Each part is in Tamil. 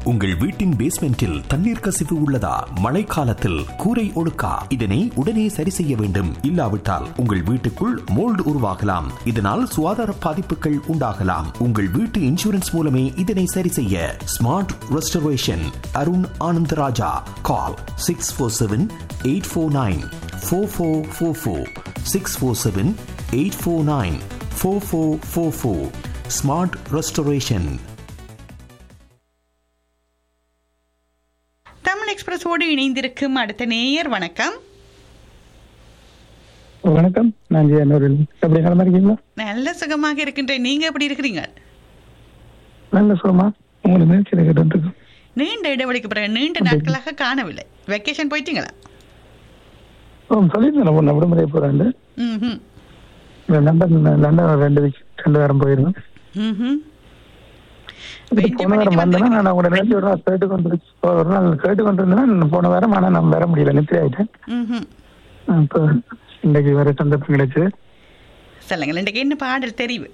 உங்கள் வீட்டின் பேஸ்மெண்டில் தண்ணீர் கசிவு உள்ளதா மழைக்காலத்தில் கூரை ஒழுக்கா இதனை உடனே சரி செய்ய வேண்டும் இல்லாவிட்டால் உங்கள் வீட்டுக்குள் மோல்டு உருவாகலாம் இதனால் சுகாதார பாதிப்புகள் உண்டாகலாம் உங்கள் வீட்டு இன்சூரன்ஸ் மூலமே இதனை சரி செய்ய smart restoration Arun Anandaraja call six four seven eight four nine four four four four six four seven eight four nine four four four four smart restoration Tamil எக்ஸ்பிரஸோடு இணைந்திருக்கும் அடுத்த நேயர் வணக்கம் வணக்கம் நான் ஜெயனூரில் எப்படி நலமா இருக்கீங்களா நல்ல சுகமாக இருக்கின்றேன் நீங்க எப்படி இருக்கிறீங்க நல்ல சுகமா உங்களுக்கு நிகழ்ச்சியில் கேட்டு இருக்கோம் நீண்ட இடைவெளிக்கு பிறகு நீண்ட நாட்களாக காணவில்லை வெக்கேஷன் போயிட்டீங்களா ஓ சொல்லியிருந்தேன் ஒன்று விடுமுறை போகிறேன் ம் லண்டன் லண்டன் ரெண்டு வீக் ரெண்டு வாரம் போயிருந்தேன் ம் போன வாரம் வந்தேன்னா நான் உங்களோட நிகழ்ச்சியோட கேட்டு கொண்டு ஒரு நாள் கேட்டு கொண்டு இருந்தேன்னா போன வாரம் ஆனால் நான் வர முடியல நித்திரை ஆயிட்டேன் ம் இப்போ இன்னைக்கு வர சந்தர்ப்பம் கிடைச்சு சொல்லுங்கள் இன்றைக்கு என்ன பாடல் தெரிவு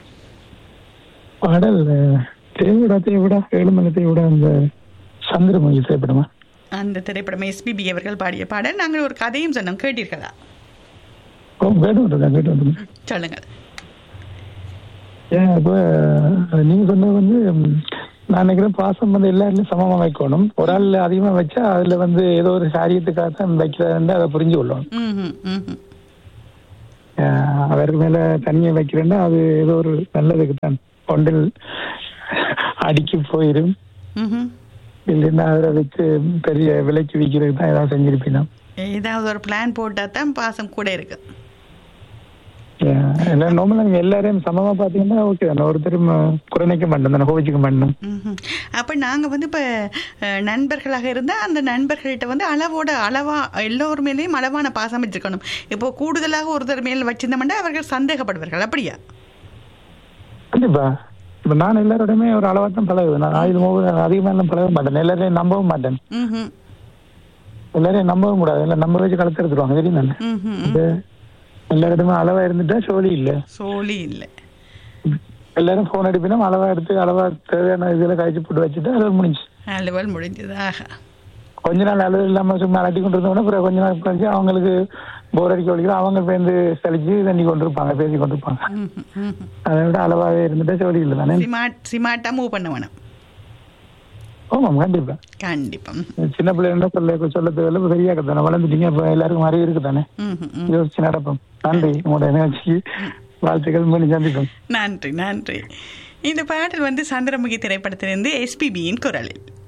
பாடல் தேவிடா தேவிடா ஏழுமலை தேவிடா அந்த சந்திரமுகி திரைப்படமா அந்த திரைப்படம் எஸ்பிபி அவர்கள் பாடிய பாடல் நாங்கள் ஒரு கதையும் சொன்னோம் கேட்டீர்களா ஓ கேட்டு கொண்டிருக்கேன் கேட்டு கொண்டிருக்கேன் சொல்லுங்கள் ஏன் இப்போ அஹ், நீங்க சொன்னது வந்து ம், நான் நினைக்கிறேன் பாசம் வந்து எல்லாருமே சமமா வைக்கணும் ஒரு ஆள் அதிகமா வச்சா அதுல வந்து ஏதோ ஒரு காரியத்துக்காக தான் வைக்கிறேன்னு அதை புரிஞ்சு கொள்ளணும் ம் ம் அஹ், அவருக்கு மேல தனியா வைக்கிறேன்னா அது ஏதோ ஒரு நல்லதுக்கு தான் ஒன்றில் அடிக்கி போயிடும் ம் இல்லைன்னா அதை வச்சு பெரிய விலைக்கு விற்கிறதுக்கு தான் ஏதாவது செஞ்சிருப்பீங்க ஏதாவது ஒரு பிளான் போட்டால் தான் பாசம் கூட இருக்கு எல்லாம் நார்மலா நீங்க எல்லாரையும் சமமா பாத்தீங்கன்னா ஓகே தானே ஒருத்தரும் குறைநிக்க மாட்டோம் தானே கோவிச்சுக்க மாட்டோம் ம்ஹும். அப்ப நாங்க வந்து இப்ப அஹ், நண்பர்களாக இருந்தா அந்த நண்பர்கள்ட்ட வந்து அளவோட அளவா எல்லோர் மேலேயும் அளவான பாசம் வச்சிருக்கணும் இப்போ கூடுதலாக ஒருத்தர் மேல் வச்சிருந்தோம்னா அவர்கள் சந்தேகப்படுவார்கள் அப்படியா கண்டிப்பா இப்ப நான் எல்லாரோடையுமே ஒரு அளவா தான் பழகுவேன் நான் ஆயுத மோக அதிகமா எல்லாம் பழக மாட்டேன் எல்லாரையும் நம்பவும் மாட்டேன் ம்ஹும். எல்லாரையும் நம்பவும் கூடாது எல்லாம் நம்ப வச்சு கலத்து எடுத்துருவாங்க தெரியும் தானே ம்ஹும். இது எல்லாரிடமே அளவா இருந்துட்டா சோழி இல்ல சோழி இல்ல எல்லாரும் போன் அடிப்பினா அளவா எடுத்து அளவா தேவையான இதுல காய்ச்சி போட்டு வச்சுட்டு அது முடிஞ்சு அலுவல் முடிஞ்சதாக கொஞ்ச நாள் அளவு இல்லாம சும்மா அடி கொண்டு இருந்தோம்னா அப்புறம் கொஞ்ச நாள் கழிச்சு அவங்களுக்கு போர் அடிக்க வலிக்கிற அவங்க பேருந்து சலிச்சு தண்ணி கொண்டிருப்பாங்க பேசி கொண்டிருப்பாங்க அதை விட அளவாவே இருந்துட்டா சோழி இல்லை தானே சிமாட் சிமாட்டா மூவ் பண்ண வேணும் ஆமாம் கண்டிப்பா கண்டிப்பா சின்ன பிள்ளைங்க சொல்ல சொல்ல தேவையில்ல இப்ப பெரிய தானே வளர்ந்துட்டீங்க இப்ப எல்லாருக்கும் அறிவு இருக்கு தானே ம்ஹும், ம். யோசிச்சு நடப்போம் நன்றி உங்களோட நிகழ்ச்சிக்கு வாழ்த்துக்கள் மீண்டும் சந்திப்போம் நன்றி நன்றி இந்த பாடல் வந்து சந்திரமுகி திரைப்படத்திலிருந்து எஸ்பிபியின் குரலில்